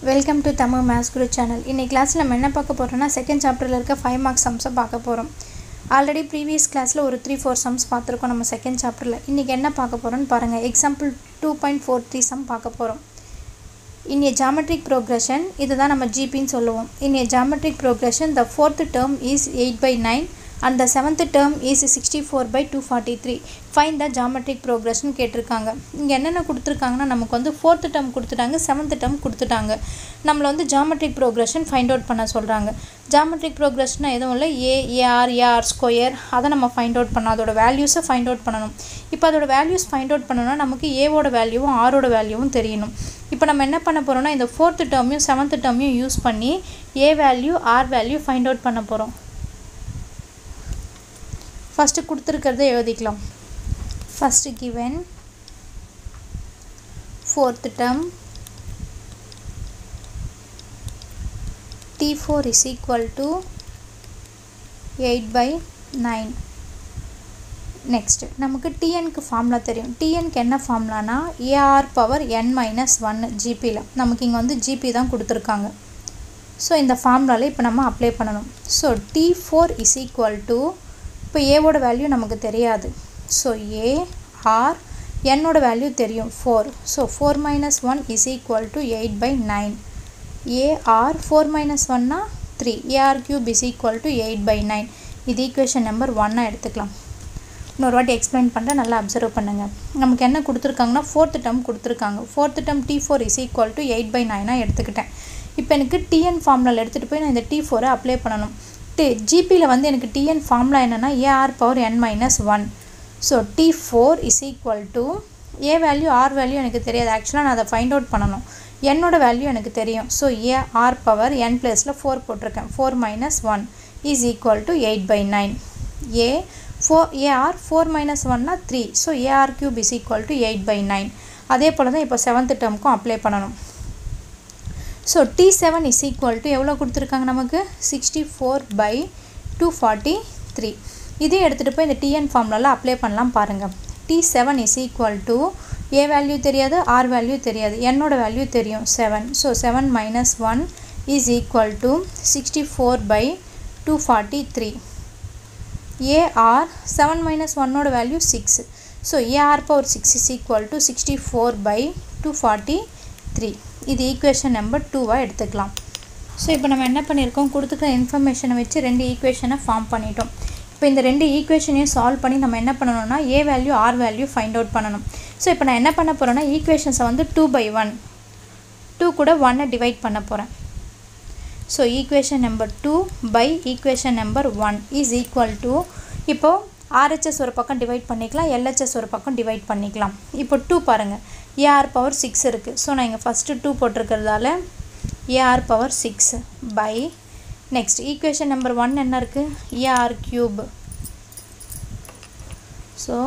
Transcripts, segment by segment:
welcome to Tamil maths Guru channel இன்னைக்கு கிளாஸில் நம்ம என்ன பார்க்க போகிறோம்னா செகண்ட் சாப்டரில் இருக்க ஃபைவ் மார்க்ஸ் சம்ஸை பார்க்க போகிறோம் ஆல்ரெடி ப்ரீவியஸ் கிளாஸில் ஒரு த்ரீ ஃபோர் சம்ஸ் பார்த்துருக்கோம் நம்ம செகண்ட் சாப்டரில் இன்றைக்கி என்ன பார்க்க போகிறோம்னு பாருங்கள் example two point four three sum பார்க்க போகிறோம் இன் a geometric progression இதுதான் நம்ம ஜிபின்னு சொல்லுவோம் இன் a geometric progression the fourth term is 8 by 9 and the seventh term is 64 by 243 find the geometric progression கேட்டிருக்காங்க இங்கே என்னென்ன கொடுத்துருக்காங்கன்னா நமக்கு வந்து ஃபோர்த் டேர்ம் கொடுத்துட்டாங்க செவன்த் டேர்ம் கொடுத்துட்டாங்க நம்மளை வந்து geometric progression ஃபைண்ட் அவுட் பண்ண சொல்கிறாங்க geometric progression எதுவும் இல்லை ஏ ஏஆர் ஏஆர் ஸ்கொயர் அதை நம்ம ஃபைண்ட் அவுட் பண்ணணும் அதோட வேல்யூஸை ஃபைண்ட் அவுட் பண்ணணும் இப்போ அதோட வேல்யூஸ் ஃபைண்ட் அவுட் பண்ணணும்னா நமக்கு ஏவோட வேல்யூவும் ஆரோட வேல்யூவும் தெரியணும் இப்போ நம்ம என்ன பண்ண போகிறோம்னா இந்த ஃபோர்த்து டேர்மையும் செவன்த் டேர்மையும் யூஸ் பண்ணி A value R value find out பண்ண போகிறோம் ஃபஸ்ட்டு கொடுத்துருக்கிறத எழுதிக்கலாம் first given fourth term T four is equal to eight by nine next நமக்கு டிஎனுக்கு ஃபார்முலா தெரியும் டிஎனுக்கு என்ன ஃபார்முலானா A R power N minus one ஜிபியில் நமக்கு இங்கே வந்து ஜிபி தான் கொடுத்துருக்காங்க ஸோ இந்த ஃபார்முலாவில் இப்போ நம்ம அப்ளை பண்ணணும் so T four is equal to இப்போ ஏவோட வேல்யூ நமக்கு தெரியாது ஸோ ஏ ஆர் என்னோட வேல்யூ தெரியும் four so four minus one is equal to eight by nine A R four minus ஒன்னா three A R cube is equal to eight by nine இது equation number ஒன்னாக எடுத்துக்கலாம் இன்னொரு வாட்டி எக்ஸ்பிளைன் பண்ணுறேன் நல்லா அப்சர்வ் பண்ணுங்கள் நமக்கு என்ன கொடுத்துருக்காங்கன்னா ஃபோர்த்து டேர்ம் கொடுத்துருக்காங்க fourth term T four is equal to eight by நைனாக எடுத்துக்கிட்டேன் இப்போ எனக்கு டிஎன் ஃபார்முலாவில் எடுத்துகிட்டு போய் நான் இந்த டி ஃபோரை அப்ளை பண்ணணும் டி ஜிபியில் வந்து எனக்கு டிஎன் ஃபார்முலா என்னென்னா A R power N minus one so T four is equal to A value R value எனக்கு தெரியாது ஆக்சுவலாக நான் அதை ஃபைண்ட் அவுட் பண்ணணும் என்னோட வேல்யூ எனக்கு தெரியும் so A R power N ப்ளஸில் ஃபோர் போட்டிருக்கேன் four minus one is equal to eight by nine A four A R four minus ஒன்னா three so A R cube is equal to eight by nine அதே போல் தான் இப்போ seventh டேர்முக்கும் apply பண்ணணும் so T seven is equal to எவ்வளோ கொடுத்துருக்காங்க நமக்கு sixty four by two forty three இதே எடுத்துகிட்டு போய் இந்த டிஎன் ஃபார்ம்லலாம் அப்ளை பண்ணலாம் பாருங்கள் D seven is equal to A value தெரியாது ஆர் வேல்யூ தெரியாது என்னோட வேல்யூ தெரியும் seven so seven minus one is equal to sixty four by two forty three A R seven minus ஒன்னோட value six so A R power six is equal to sixty four by two forty three இது equation number டூவாக எடுத்துக்கலாம் so இப்போ நம்ம என்ன பண்ணியிருக்கோம் கொடுத்துக்கிற இன்ஃபர்மேஷனை வச்சு ரெண்டு ஈக்குவேஷனை ஃபார்ம் பண்ணிட்டோம் இப்போ இந்த ரெண்டு ஈக்குவேஷனையும் சால்வ் பண்ணி நம்ம என்ன பண்ணணும்னா A value R value find out பண்ணணும் ஸோ இப்போ நான் என்ன பண்ண போகிறேன்னா ஈக்குவேஷன்ஸை வந்து டூ பை ஒன் டூ கூட ஒன்னை டிவைட் பண்ண போகிறேன் so equation number two by equation number one is equal to இப்போது ஆர்ஹெச்எஸ் ஒரு பக்கம் டிவைட் பண்ணிக்கலாம் எல்ஹெச்எஸ் ஒரு பக்கம் டிவைட் பண்ணிக்கலாம் இப்போ டூ பாருங்கள் ஏஆர் பவர் சிக்ஸ் இருக்குது ஸோ நான் இங்கே ஃபஸ்ட்டு டூ போட்டிருக்கிறதால A R power six by next equation number one என்ன இருக்குது A R cube so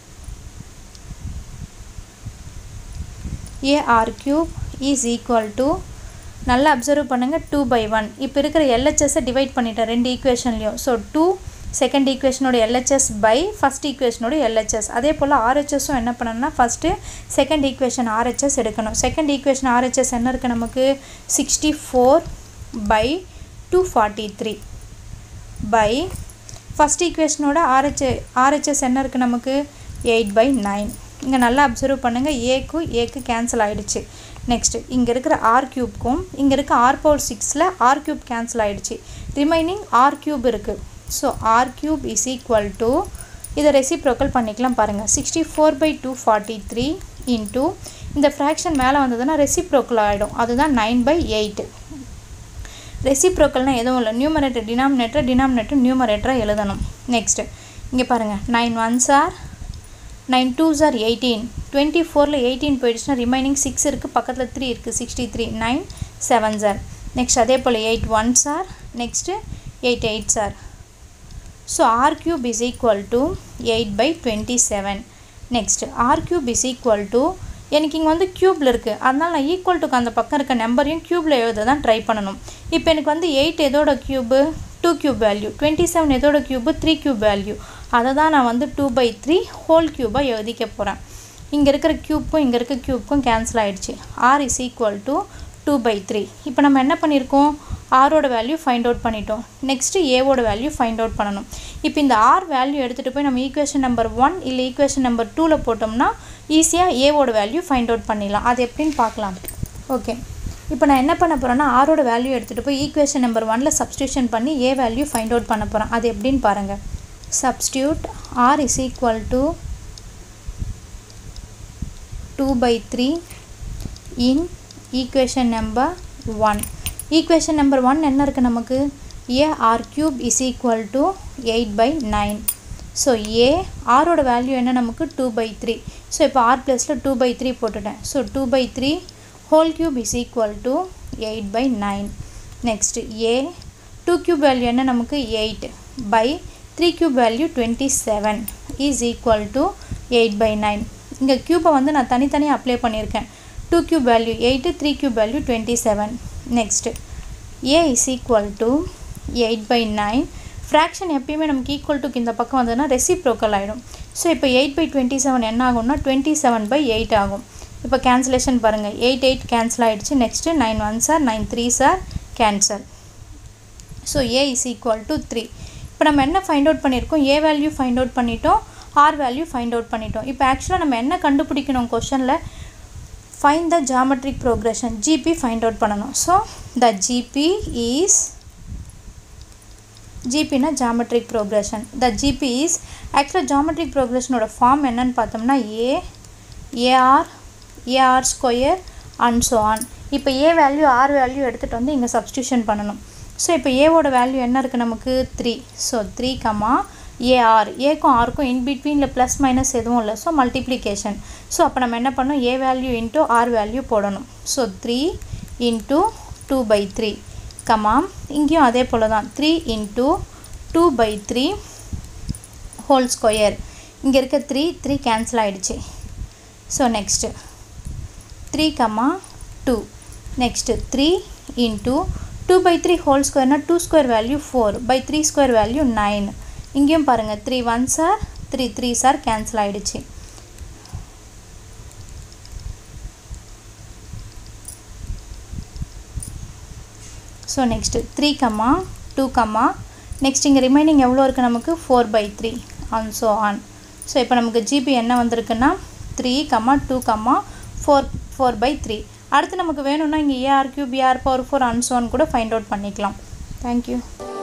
A R cube is equal to நல்லா அப்சர்வ் பண்ணுங்கள் டூ பை ஒன் இப்போ இருக்கிற எல்ஹெச்எஸ்ஸை டிவைட் பண்ணிட்டேன் ரெண்டு ஈக்குவேஷன்லேயும் ஸோ டூ செகண்ட் ஈக்குவேஷனோட எல்ஹெச்எஸ் பை ஃபஸ்ட் ஈக்குவேஷனோட எல்ஹெச்எஸ் அதே போல் ஆர்ஹெச்எஸும் என்ன பண்ணணும்னா ஃபஸ்ட்டு செகண்ட் ஈக்குவேஷன் ஆர்ஹெச்எஸ் எடுக்கணும் செகண்ட் ஈக்குவேஷன் ஆர்ஹெச்எஸ் என்ன இருக்குது நமக்கு sixty four by two forty three by first ஈக்குவேஷனோட ஆர்ஹெச் ஆர்ஹெச்எஸ் என்ன இருக்குது நமக்கு எயிட் பை நைன் இங்கே நல்லா அப்சர்வ் பண்ணுங்கள் ஏக்கும் ஏக்கு கேன்சல் ஆகிடுச்சு நெக்ஸ்ட்டு இங்கே இருக்கிற ஆர் க்யூப்க்கும் இங்கே இருக்க ஆர் பவர் சிக்ஸில் ஆர் க்யூப் கேன்சல் ஆகிடுச்சு ரிமைனிங் ஆர் க்யூப் இருக்குது so R cube is equal to இதை ரெசிப்ரோக்கல் பண்ணிக்கலாம் பாருங்கள் sixty four by two forty three into இந்த ஃப்ராக்ஷன் மேலே வந்ததுன்னா ரெசிப்ரோக்கல் ஆகிடும் அதுதான் நைன் பை எயிட்டு ரெசிப்ரோக்கல்னால் எதுவும் இல்லை நியூமரேட்டர் டினாமினேட்டர் டினாமினேட்டர் நியூமரேட்டராக எழுதணும் நெக்ஸ்ட்டு இங்கே பாருங்கள் nine ones are nine twos are eighteen twenty ஃபோரில் எயிட்டீன் போயிடுச்சுன்னா ரிமைனிங் சிக்ஸ் இருக்குது பக்கத்தில் த்ரீ இருக்குது sixty three nine seven sir next அதே போல் eight one sir next eight eight sir so R cube is equal to eight by twenty seven next R cube is equal to எனக்கு இங்கே வந்து க்யூப்பில் இருக்குது அதனால் நான் ஈக்குவல் டுக்கு அந்த பக்கம் இருக்க நம்பரையும் க்யூப்பில் எழுத தான் ட்ரை பண்ணணும் இப்போ எனக்கு வந்து எயிட் எதோட cube two cube value twenty seven எதோட க்யூபு த்ரீ க்யூப் வேல்யூ அதை தான் நான் வந்து டூ பை த்ரீ ஹோல் க்யூபாக எழுதிக்க போகிறேன் இங்கே இருக்கிற க்யூப்க்கும் இங்கே இருக்க க்யூப்க்கும் கேன்சல் ஆகிடுச்சு R is equal to two by three இப்போ நம்ம என்ன பண்ணியிருக்கோம் ஆரோட வேல்யூ ஃபைண்ட் அவுட் பண்ணிட்டோம் நெக்ஸ்ட்டு ஏவோட வேல்யூ ஃபைண்ட் அவுட் பண்ணணும் இப்போ இந்த ஆர் வேல்யூ எடுத்துகிட்டு போய் நம்ம ஈக்குவேஷன் நம்பர் ஒன் இல்லை ஈக்குவேஷன் நம்பர் டூவில் போட்டோம்னா ஈஸியாக ஏவோட வேல்யூ ஃபைண்ட் அவுட் பண்ணிடலாம் அது எப்படின்னு பார்க்கலாம் ஓகே இப்போ நான் என்ன பண்ண போகிறேன்னா ஆரோட வேல்யூ எடுத்துகிட்டு போய் ஈக்குவேஷன் நம்பர் ஒனில் சப்ஸ்டியூஷன் பண்ணி ஏ வேல்யூ ஃபைண்ட் அவுட் பண்ண போகிறேன் அது எப்படின்னு பாருங்கள் substitute r is equal to two by three in equation number one equation number one என்ன இருக்குது நமக்கு a r cube is equal to eight by nine so a ஆரோட வேல்யூ என்ன நமக்கு டூ பை த்ரீ ஸோ இப்போ r ப்ளஸில் two by three போட்டுட்டேன் so two by three whole cube is equal to 8 by 9 next a 2 cube value என்ன நமக்கு 8 by 3 cube value 27 is equal to 8 by 9 இங்கே cube வந்து நான் தனித்தனியாக அப்ளை பண்ணியிருக்கேன் 2 cube value 8 3 cube value 27 next a is equal to 8 by 9 fraction எப்பயுமே நமக்கு equal டுக்கு இந்த பக்கம் வந்ததுன்னா ரெசிப்ரோக்கல் ஆகிடும் ஸோ இப்போ எயிட் பை டுவெண்ட்டி செவன் என்ன ஆகும்னா டுவெண்ட்டி செவன் பை எயிட் ஆகும் இப்போ கேன்சலேஷன் பாருங்கள் எயிட் எயிட் கேன்சல் ஆகிடுச்சு next nine one sir nine three sir cancel so a is equal to three இப்போ நம்ம என்ன ஃபைண்ட் அவுட் பண்ணியிருக்கோம் ஏ வேல்யூ ஃபைண்ட் அவுட் பண்ணிட்டோம் ஆர் வேல்யூ ஃபைண்ட் அவுட் பண்ணிட்டோம் இப்போ ஆக்சுவலாக நம்ம என்ன கண்டுபிடிக்கணும் கொஷனில் find the geometric progression GP find out பண்ணணும் ஸோ த ஜிபி இஸ் ஜிபினா geometric progression the GP is ஆக்சுவலாக ஜாமெட்ரிக் ப்ரோக்ரஷனோட ஃபார்ம் என்னன்னு பார்த்தோம்னா a AR AR square and so on இப்போ ஏ வேல்யூ ஆர் வேல்யூ எடுத்துகிட்டு வந்து இங்கே சப்ஸ்டியூஷன் பண்ணணும் ஸோ இப்போ ஏவோட வேல்யூ என்ன இருக்குது நமக்கு three so three comma a r ஏக்கும் ஆருக்கும் இன் பிட்வீனில் ப்ளஸ் மைனஸ் எதுவும் இல்லை ஸோ மல்டிப்ளிகேஷன் ஸோ அப்போ நம்ம என்ன பண்ணணும் a value into r value போடணும் so three into two by three comma இங்கேயும் அதே போல் தான் three into two by three whole square இங்கே இருக்க த்ரீ த்ரீ கேன்சல் ஆகிடுச்சு so next three comma two next three into two by three whole ஸ்கொயர்னால் two square value four by three square value nine இங்கேயும் பாருங்கள் three one sir three three sir cancel ஆகிடுச்சு so next three comma two comma next இங்கே remaining எவ்வளோ இருக்குது நமக்கு four by three and so on ஸோ இப்போ நமக்கு ஜிபி என்ன வந்திருக்குன்னா three comma two comma four four by three அடுத்து நமக்கு வேணும்னா இங்கே a r cube a r power four and so on கூட ஃபைண்ட் அவுட் பண்ணிக்கலாம் தேங்க்யூ